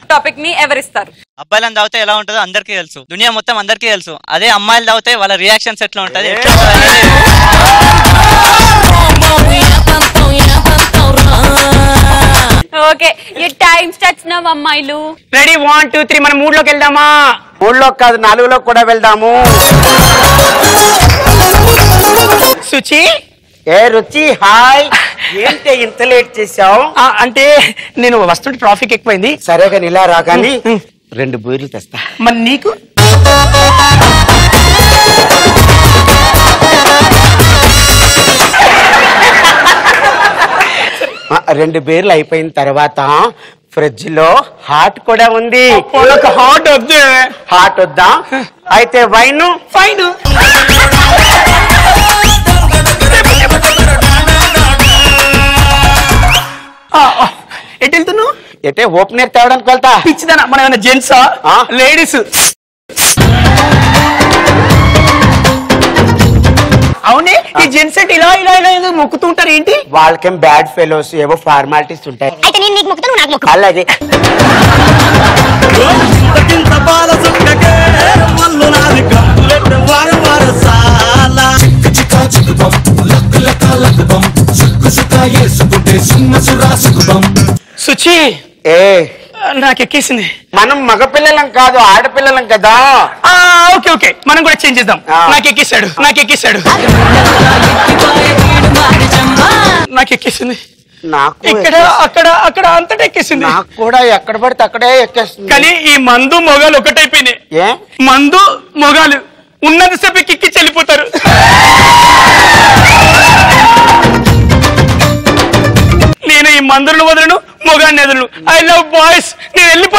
Topic ని ఎవరిస్తారు అబ్బాయిలను తాగితే ఎలా ఉంటుందో అందరికీ తెలుసు దునియా మొత్తం అందరికీ తెలుసు అదే అమ్మాయిలు తాగితే వాళ్ళ రియాక్షన్స్ ఎట్లా ఉంటది ఎట్లా ఉంటది అనేది ఓకే ఈ టైం స్టార్ట్స్ నవ్ అమ్మాయిలు రెడీ వన్ టూ త్రీ మనం మూడ్ లోకి వెళ్దామా మూడులో కాదు నాలుగులో కూడా వెళ్దాము సుచి ఏ రుచి హాయ్ ఏంటి ఇంత లేట్ చేసావు ఆ, అంటే నేను వస్తుంటే ట్రాఫిక్ ఎక్కువైంది సరే కానీ ఇలా రాగాని రెండు బూరెలు తెస్తా మరి నీకు ఆ, రెండు బీర్లు అయిపోయిన తర్వాత ఫ్రిడ్జ్ లో హాట్ కూడా ఉంది వాళ్ళకి హాట్ వద్దు హాట్ వద్దా అయితే వైన్ ఫైన్ ఎటు వెళ్తున్నావు అయితే ఓపెనర్ తేవడానికి వెళ్తా పిచ్చిదానా మన ఏమైనా జెంట్సా ఆ? లేడీస్ అవునే ఈ జెంట్స్ అంటే ఇలా ఇలా ఇలా ఏదో మొక్కుతూ ఉంటారు ఏంటి వాళ్ళకేం బ్యాడ్ ఫెలోస్ ఏవో ఫార్మాలిటీస్ ఉంటాయి అయితే నేను నీకు మొక్కుతాను నువ్వు నాకు మొక్కు అలాగే సుచి ఏ నాకు ఎక్కేసింది మనం మగపిల్లలం కాదు ఆడపిల్లలం కదా ఆ ఓకే ఓకే మనం కూడా చేంజ్ చేద్దాం ఆ. నాకు ఎక్కేసాడు నాకు ఎక్కేసాడు నాకు ఎక్కేసింది నాకు ఇక్కడ అక్కడ అక్కడ అంతటా ఎక్కేసింది నాకు కూడా ఎక్కడ పడితే అక్కడే ఎక్కేస్తుంది కానీ ఈ మందు మొగాలు ఒకటైపోయినాయి ఏ మందు మొగాలు ఉన్నది సేపు కిక్కి చెల్లిపోతారు నేను ఈ మందులను వదలను మొగాన్ని వదలను ఐ లవ్ బాయ్స్ నేను వెళ్ళి